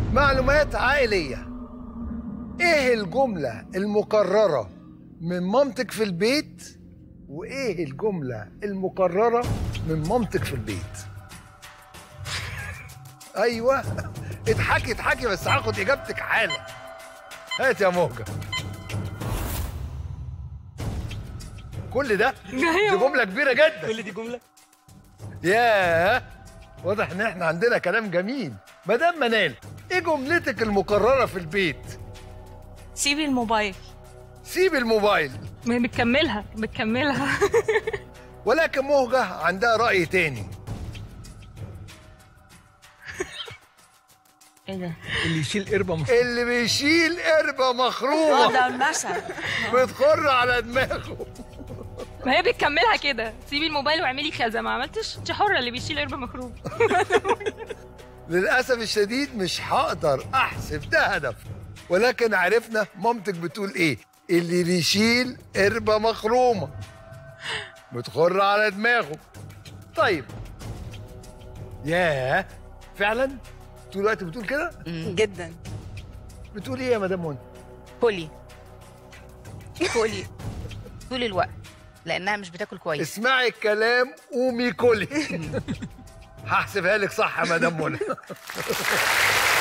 معلومات عائلية ايه الجملة المكررة من مامتك في البيت وايه الجملة المكررة من مامتك في البيت ايوه اضحكي اضحكي بس هاخد اجابتك حالا هات يا موجة كل ده دي جملة كبيرة جدا كل دي جمله ياه واضح ان احنا عندنا كلام جميل مدام منال ايه جملتك المكرره في البيت سيبي الموبايل سيب الموبايل ما بتكملها بتكملها ولكن مهجه عندها راي تاني ايه ده؟ اللي يشيل قربه مش اللي بيشيل قربه اه مخرومه ده المثل بتخر على دماغه ما هي بتكملها كده سيبي الموبايل واعملي كذا ما عملتش انت حره اللي بيشيل قربه مخروم للاسف الشديد مش هقدر احسب ده هدف ولكن عرفنا مامتك بتقول ايه اللي بيشيل قربه مخرومه بتخر على دماغه طيب ياه فعلا طول الوقت بتقول كده جدا بتقول ايه يا مدام منى كلي كلي طول الوقت لانها مش بتاكل كويس اسمعي الكلام قومي كلي هحسبها لك صح يا مدام منى